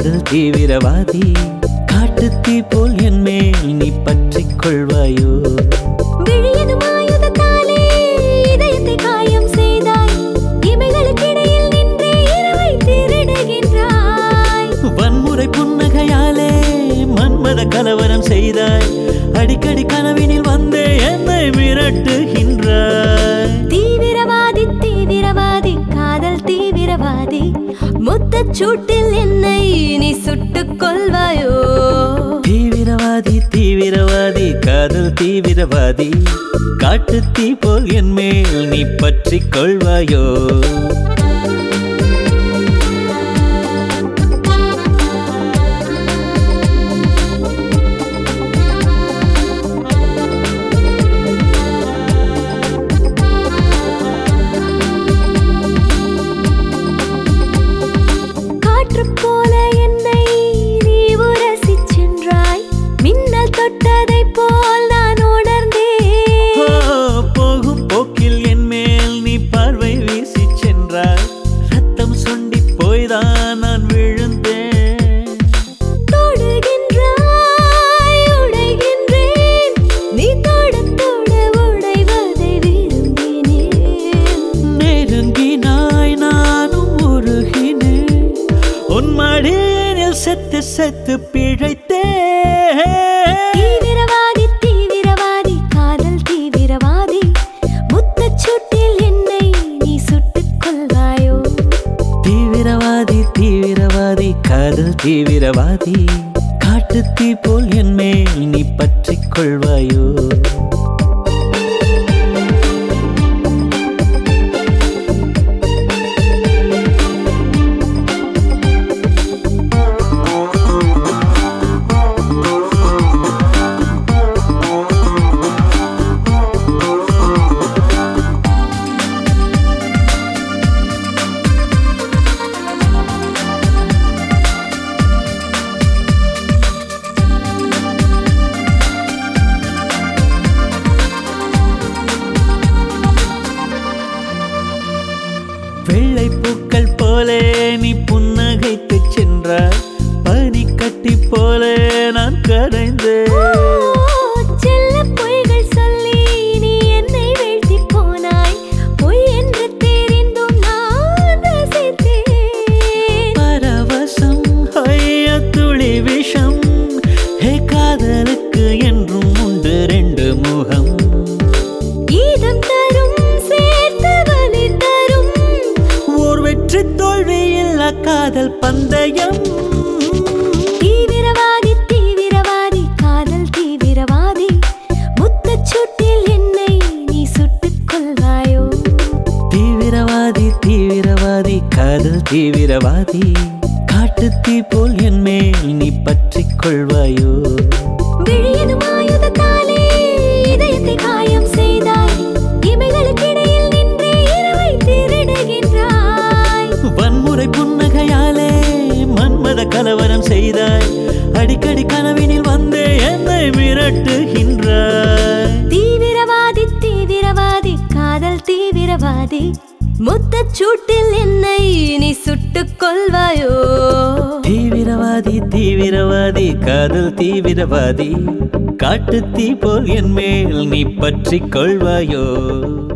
காதல் தீவிரவாதி காட்டுத்தீ போல் என் மேல் நீ பற்றிக் கொள்வாயோ விழியதும் ஆயுதத்தாலே இதயத்தை காயம் செய்தாய் இமைகளுக்கிடையில் நின்றே இரவை திருடுகின்றாய் வன்முறை புன்னகையாலே மன்மத கலவரம் செய்தாய் அடிக்கடி கனவினில் வந்தே என்னை மிரட்டுகின்றாய் தீவிரவாதி தீவிரவாதி காதல் தீவிரவாதி முத்தச் சூட்டில் என்னை நீ சுட்டுக் கொள்வாயோ தீவிரவாதி தீவிரவாதி காதல் தீவிரவாதி காட்டுத்தீ போல் என் மேல் நீ பற்றிக் கொள்வாயோ காற்று போல என்னை நீ உரசிச் சென்றாய் மின்னல் தொட்டதைப் போல் நான் உணர்ந்தேன் ஓ, போகும் போக்கில் என் மேல் நீ பார்வை வீசி சென்றாய் ரத்தம் சுண்டி போய்தான் நான் விழுந்தேன் தொடுகின்றாய் உடைகின்றேன் நீ தொட தொட உடைவதை விரும்பினேன் நெருங்கினாய் நானும் உருகினேன் உன் மடியினில் செத்து செத்து பிழைத்தேன் தீவிரவாதி தீவிரவாதி காதல் தீவிரவாதி முத்தச் சூட்டில் என்னை நீ சுட்டுக் கொள்வாயோ தீவிரவாதி தீவிரவாதி காதல் தீவிரவாதி காட்டுத்தீ போல் என் மேல் நீ பற்றிக் கொள்வாயோ வெள்ளை பூக்கள் போலே நீ புன்னகைத்து சென்றாய் பனி கட்டி போலே நான் கரைந்தேன் செல்லப் பொய்கள் சொல்லி நீ என்னை வீழ்த்திப் போனாய். பொய் என்று தெரிந்தும் நான் ரசித்தேன். பரவசம் ஐய துளி விஷம் ஹே காதலுக்கு என்றும் உண்டு ரெண்டு முகம் ஈதம் தரும், சேர்த்து வலி தரும். ஓர் வெற்றி தோல்வி இல்ல காதல் பந்தயம் தீவிரவாதி, தீவிரவாதி, காதல் தீவிரவாதி. முத்தச் சூட்டில் என்னை நீ சுட்டுக் கொள்வாயோ? தீவிரவாதி தீவிரவாதி காதல் தீவிரவாதி காட்டுத்தீ போல் என் மேல் நீ பற்றிக் கொள்வாயோ விழியதும் ஆயுதத்தாலே இதயத்தை காயம் செய்தாய். இமைகளுக்கிடையில் நின்றே இரவை திருடுகின்றாய். வன்முறை புன்னகையாலே மன்மத கலவரம் செய்தாய் அடிக்கடி கனவினில் வந்தே என்னை மிரட்டுகின்றாய் தீவிரவாதி தீவிரவாதி காதல் தீவிரவாதி முத்தச் சூட்டில் என்னை நீ சுட்டுக் கொள்வாயோ தீவிரவாதி தீவிரவாதி காதல் தீவிரவாதி காட்டுத்தீ போல் என் மேல் நீ பற்றிக் கொள்வாயோ